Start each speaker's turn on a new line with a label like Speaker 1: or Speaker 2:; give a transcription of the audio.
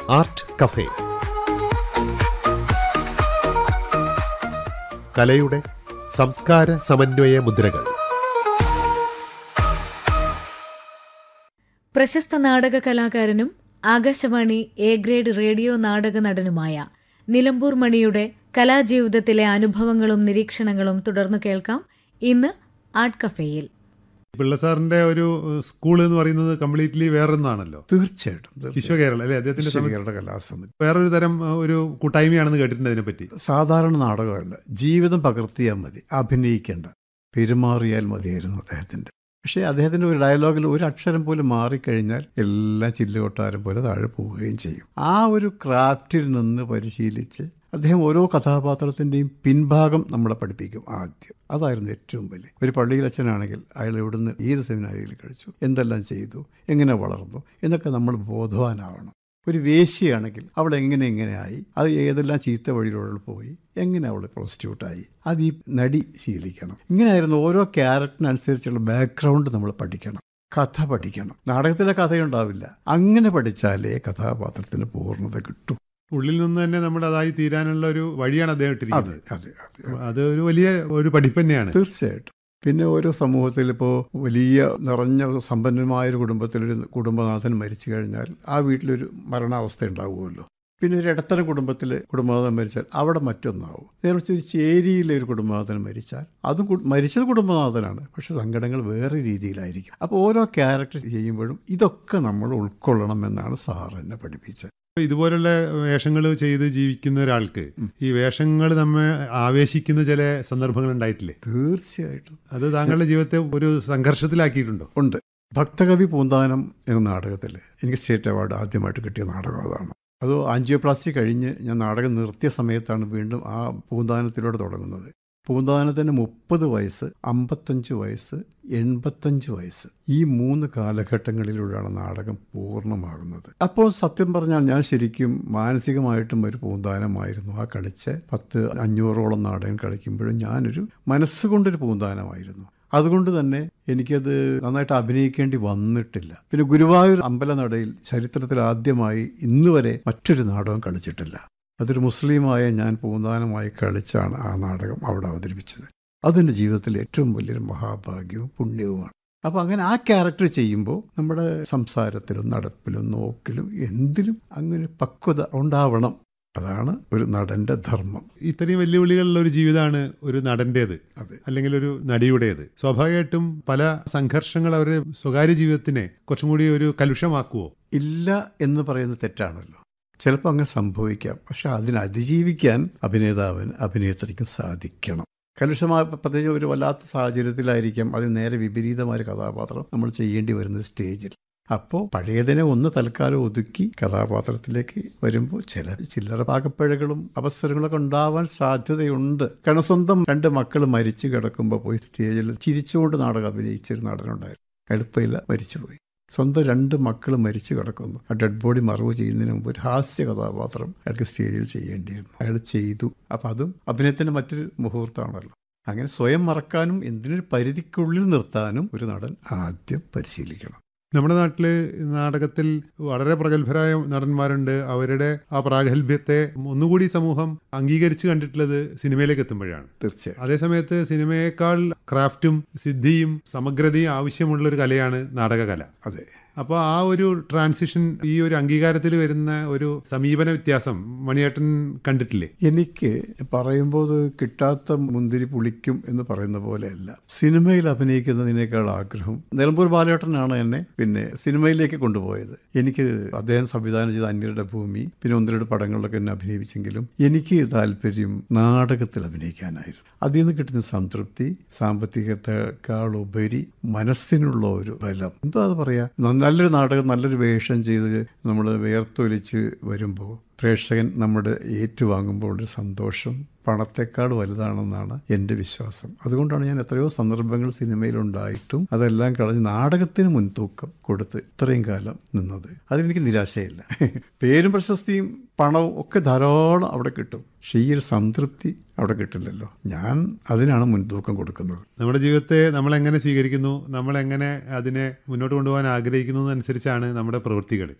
Speaker 1: Art cafe കലയുടെ സംസ്കാര സമന്വയ മുദ്രകൾ
Speaker 2: പ്രശസ്ത നാടക കലാകാരനും ആകാശവാണി എ ഗ്രേഡ് റേഡിയോ നാടക നടനുമായ നിലമ്പൂർ മണിയുടെ കലാജീവിതത്തിലെ അനുഭവങ്ങളും നിരീക്ഷണങ്ങളും തുടർന്നു കേൾക്കാം ഇന്ന് ആർട്ട് കഫേയിൽ
Speaker 1: പിള്ള സാറിന്റെ ഒരു സ്കൂൾ എന്ന് പറയുന്നത് കംപ്ലീറ്റ്ലി വേറൊന്നാണല്ലോ
Speaker 3: തീർച്ചയായിട്ടും തീർച്ചയായിട്ടും.
Speaker 1: വിശ്വകേരള അല്ലെ അദ്ദേഹത്തിന്റെ സമയത്ത്
Speaker 3: ശിവകേരള കലാസമിതി
Speaker 1: വേറൊരു തരം ആ, ഒരു കൂട്ടായ്മയാണെന്ന് കേട്ടിട്ടുണ്ട് അതിനെപ്പറ്റി
Speaker 3: സാധാരണ നാടകമല്ല ജീവിതം പകർത്തിയാൽ മതി അഭിനയിക്കേണ്ട പെരുമാറിയാൽ മതിയായിരുന്നു അദ്ദേഹത്തിന്റെ പക്ഷേ അദ്ദേഹത്തിന്റെ ഒരു ഡയലോഗിൽ ഒരു അക്ഷരം പോലും മാറിക്കഴിഞ്ഞാൽ എല്ലാം ചില്ലുകൊട്ടാരം പോലെ താഴെ പോവുകയും ചെയ്യും ആ ഒരു ക്രാഫ്റ്റിൽ നിന്ന് പരിശീലിച്ച് അദ്ദേഹം ഓരോ കഥാപാത്രത്തിൻ്റെയും പിൻഭാഗം നമ്മളെ പഠിപ്പിക്കും ആദ്യം അതായിരുന്നു ഏറ്റവും വലിയ ഒരു പള്ളിയിൽ അച്ഛനാണെങ്കിൽ അയാൾ ഇവിടുന്ന് ഏത് സെമിനാരിയിൽ കഴിച്ചു എന്തെല്ലാം ചെയ്തു എങ്ങനെ വളർന്നു എന്നൊക്കെ നമ്മൾ ബോധവാനാവണം ഒരു വേശ്യയാണെങ്കിൽ അവൾ എങ്ങനെ എങ്ങനെയായി അത് ഏതെല്ലാം ചീത്ത വഴിയിലൂടെ പോയി എങ്ങനെ അവൾ പ്രോസ്റ്റിറ്റ്യൂട്ടായി അത് ഈ നടി ശീലിക്കണം ഇങ്ങനെയായിരുന്നു ഓരോ ക്യാരക്ടറിനനുസരിച്ചുള്ള ബാക്ക്ഗ്രൗണ്ട് നമ്മൾ പഠിക്കണം കഥ പഠിക്കണം നാടകത്തിലെ കഥയുണ്ടാവില്ല അങ്ങനെ പഠിച്ചാലേ കഥാപാത്രത്തിന് പൂർണ്ണത കിട്ടും
Speaker 1: ഉള്ളിൽ നിന്ന് തന്നെ നമ്മുടെ അതായി തീരാനുള്ള ഒരു വഴിയാണ് അദ്ദേഹം
Speaker 3: അതെ
Speaker 1: ഇട്ടിരിക്കുന്നത്
Speaker 3: അതെ അതെ
Speaker 1: അത് ഒരു വലിയ ഒരു പഠിപ്പ് തന്നെയാണ്
Speaker 3: തീർച്ചയായിട്ടും പിന്നെ ഓരോ സമൂഹത്തിൽ ഇപ്പോൾ വലിയ നിറഞ്ഞ സമ്പന്നമായ ഒരു കുടുംബത്തിലൊരു കുടുംബനാഥൻ മരിച്ചു കഴിഞ്ഞാൽ ആ വീട്ടിലൊരു മരണാവസ്ഥ ഉണ്ടാവുമല്ലോ പിന്നെ ഒരു ഇടത്തരം കുടുംബത്തിൽ കുടുംബനാഥൻ മരിച്ചാൽ അവിടെ മറ്റൊന്നാവും നേരെ ഒരു ചേരിയിലെ ഒരു കുടുംബനാഥൻ മരിച്ചാൽ അതും കു- മരിച്ചത് കുടുംബനാഥനാണ് പക്ഷെ സങ്കടങ്ങൾ വേറെ രീതിയിലായിരിക്കും അപ്പോൾ ഓരോ ക്യാരക്ടർ ചെയ്യുമ്പോഴും ഇതൊക്കെ നമ്മൾ ഉൾക്കൊള്ളണം എന്നാണ് സാർ എന്നെ പഠിപ്പിച്ചത്
Speaker 1: ഇതുപോലുള്ള വേഷങ്ങൾ ചെയ്ത് ജീവിക്കുന്ന ഒരാൾക്ക് ഈ വേഷങ്ങൾ നമ്മെ ആവേശിക്കുന്ന ചില സന്ദർഭങ്ങൾ ഉണ്ടായിട്ടില്ലേ
Speaker 3: തീർച്ചയായിട്ടും
Speaker 1: അത് താങ്കളുടെ ജീവിതത്തെ ഒരു സംഘർഷത്തിലാക്കിയിട്ടുണ്ടോ
Speaker 3: ഉണ്ട് ഭക്തകവി പൂന്താനം എന്ന നാടകത്തിൽ എനിക്ക് സ്റ്റേറ്റ് അവാർഡ് ആദ്യമായിട്ട് കിട്ടിയ നാടകം അതാണ് അത് ആൻജിയോപ്ലാസ്റ്റി കഴിഞ്ഞ് ഞാൻ നാടകം നിർത്തിയ സമയത്താണ് വീണ്ടും ആ പൂന്താനത്തിലൂടെ തുടങ്ങുന്നത് പൂന്താനത്തിന് മുപ്പത് വയസ്സ് അമ്പത്തഞ്ച് വയസ്സ് എൺപത്തഞ്ച് വയസ്സ് ഈ മൂന്ന് കാലഘട്ടങ്ങളിലൂടെയാണ് നാടകം പൂർണ്ണമാകുന്നത് അപ്പോൾ സത്യം പറഞ്ഞാൽ ഞാൻ ശരിക്കും മാനസികമായിട്ടും ഒരു പൂന്താനമായിരുന്നു ആ കളിച്ച പത്ത് അഞ്ഞൂറോളം നാടകം കളിക്കുമ്പോഴും ഞാനൊരു മനസ്സുകൊണ്ടൊരു പൂന്താനമായിരുന്നു അതുകൊണ്ട് തന്നെ എനിക്കത് നന്നായിട്ട് അഭിനയിക്കേണ്ടി വന്നിട്ടില്ല പിന്നെ ഗുരുവായൂർ അമ്പലനടയിൽ ചരിത്രത്തിൽ ആദ്യമായി ഇന്ന് വരെ മറ്റൊരു നാടകം കളിച്ചിട്ടില്ല അതൊരു മുസ്ലിമായ ഞാൻ പൂന്താനമായി കളിച്ചാണ് ആ നാടകം അവിടെ അവതരിപ്പിച്ചത് അതെൻ്റെ ജീവിതത്തിലെ ഏറ്റവും വലിയൊരു മഹാഭാഗ്യവും പുണ്യവുമാണ് അപ്പോൾ അങ്ങനെ ആ ക്യാരക്ടർ ചെയ്യുമ്പോൾ നമ്മുടെ സംസാരത്തിലും നടപ്പിലും നോക്കിലും എന്തിലും അങ്ങനെ പക്വത ഉണ്ടാവണം അതാണ് ഒരു നടൻ്റെ ധർമ്മം
Speaker 1: ഇത്രയും വെല്ലുവിളികളുള്ള ഒരു ജീവിതമാണ് ഒരു നടൻ്റേത്
Speaker 3: അതെ
Speaker 1: അല്ലെങ്കിൽ ഒരു നടിയുടേത് സ്വാഭാവികമായിട്ടും പല സംഘർഷങ്ങൾ അവരുടെ സ്വകാര്യ ജീവിതത്തിനെ കുറച്ചും കൂടി ഒരു കലുഷമാക്കുവോ
Speaker 3: ഇല്ല എന്ന് പറയുന്നത് തെറ്റാണല്ലോ ചിലപ്പോൾ അങ്ങനെ സംഭവിക്കാം പക്ഷെ അതിനെ അതിജീവിക്കാൻ അഭിനേതാവിന് അഭിനേത്രിക്ക് സാധിക്കണം കലുഷമായ പ്രത്യേകിച്ച് ഒരു വല്ലാത്ത സാഹചര്യത്തിലായിരിക്കാം അതിന് നേരെ വിപരീതമായ ഒരു കഥാപാത്രം നമ്മൾ ചെയ്യേണ്ടി വരുന്നത് സ്റ്റേജിൽ അപ്പോൾ പഴയതിനെ ഒന്ന് തൽക്കാലം ഒതുക്കി കഥാപാത്രത്തിലേക്ക് വരുമ്പോൾ ചില ചില്ലറ പാകപ്പിഴകളും അവസരങ്ങളൊക്കെ ഉണ്ടാവാൻ സാധ്യതയുണ്ട് കാരണം സ്വന്തം രണ്ട് മക്കൾ മരിച്ചു കിടക്കുമ്പോൾ പോയി സ്റ്റേജിൽ ചിരിച്ചുകൊണ്ട് നാടകം അഭിനയിച്ചൊരു നടനുണ്ടായിരുന്നു എളുപ്പമില്ല മരിച്ചുപോയി സ്വന്തം രണ്ട് മക്കൾ മരിച്ചു കിടക്കുന്നു ആ ഡെഡ് ബോഡി മറവ് ചെയ്യുന്നതിന് മുമ്പ് ഒരു ഹാസ്യ കഥാപാത്രം അയാൾക്ക് സ്റ്റേജിൽ ചെയ്യേണ്ടിയിരുന്നു അയാൾ ചെയ്തു അപ്പം അതും അഭിനയത്തിൻ്റെ മറ്റൊരു മുഹൂർത്തമാണല്ലോ അങ്ങനെ സ്വയം മറക്കാനും എന്തിനൊരു പരിധിക്കുള്ളിൽ നിർത്താനും ഒരു നടൻ ആദ്യം പരിശീലിക്കണം
Speaker 1: നമ്മുടെ നാട്ടിൽ നാടകത്തിൽ വളരെ പ്രഗത്ഭരായ നടന്മാരുണ്ട് അവരുടെ ആ പ്രാഗൽഭ്യത്തെ ഒന്നുകൂടി സമൂഹം അംഗീകരിച്ച് കണ്ടിട്ടുള്ളത് സിനിമയിലേക്ക് എത്തുമ്പോഴാണ്
Speaker 3: തീർച്ചയായും
Speaker 1: അതേസമയത്ത് സിനിമയേക്കാൾ ക്രാഫ്റ്റും സിദ്ധിയും സമഗ്രതയും ആവശ്യമുള്ള ഒരു കലയാണ് നാടകകല
Speaker 3: അതെ
Speaker 1: അപ്പോൾ ആ ഒരു ട്രാൻസിഷൻ ഈ ഒരു അംഗീകാരത്തിൽ വരുന്ന ഒരു സമീപന വ്യത്യാസം മണിയേട്ടൻ കണ്ടിട്ടില്ലേ
Speaker 3: എനിക്ക് പറയുമ്പോൾ അത് കിട്ടാത്ത മുന്തിരി പുളിക്കും എന്ന് പറയുന്ന പോലെയല്ല സിനിമയിൽ അഭിനയിക്കുന്നതിനേക്കാൾ ആഗ്രഹം നിലമ്പൂർ ബാലേട്ടനാണ് എന്നെ പിന്നെ സിനിമയിലേക്ക് കൊണ്ടുപോയത് എനിക്ക് അദ്ദേഹം സംവിധാനം ചെയ്ത അന്യരുടെ ഭൂമി പിന്നെ ഒന്ന് രണ്ട് പടങ്ങളിലൊക്കെ എന്നെ അഭിനയിച്ചെങ്കിലും എനിക്ക് താല്പര്യം നാടകത്തിൽ അഭിനയിക്കാനായിരുന്നു അതിൽ നിന്ന് കിട്ടുന്ന സംതൃപ്തി സാമ്പത്തികത്തെക്കാൾ ഉപരി മനസ്സിനുള്ള ഒരു ബലം എന്താ അത് പറയാ നല്ലൊരു നാടകം നല്ലൊരു വേഷം ചെയ്ത് നമ്മൾ വേർത്തൊലിച്ച് വരുമ്പോൾ പ്രേക്ഷകൻ നമ്മുടെ ഏറ്റുവാങ്ങുമ്പോൾ ഒരു സന്തോഷം പണത്തെക്കാൾ വലുതാണെന്നാണ് എൻ്റെ വിശ്വാസം അതുകൊണ്ടാണ് ഞാൻ എത്രയോ സന്ദർഭങ്ങൾ സിനിമയിലുണ്ടായിട്ടും അതെല്ലാം കളഞ്ഞ് നാടകത്തിന് മുൻതൂക്കം കൊടുത്ത് ഇത്രയും കാലം നിന്നത് അതിലെനിക്ക് നിരാശയില്ല പേരും പ്രശസ്തിയും പണവും ഒക്കെ ധാരാളം അവിടെ കിട്ടും പക്ഷേ ഈ ഒരു സംതൃപ്തി അവിടെ കിട്ടില്ലല്ലോ ഞാൻ അതിനാണ് മുൻതൂക്കം കൊടുക്കുന്നത്
Speaker 1: നമ്മുടെ ജീവിതത്തെ നമ്മൾ എങ്ങനെ സ്വീകരിക്കുന്നു നമ്മൾ എങ്ങനെ അതിനെ മുന്നോട്ട് കൊണ്ടുപോകാൻ ആഗ്രഹിക്കുന്നു എന്നനുസരിച്ചാണ് നമ്മുടെ പ്രവൃത്തികൾ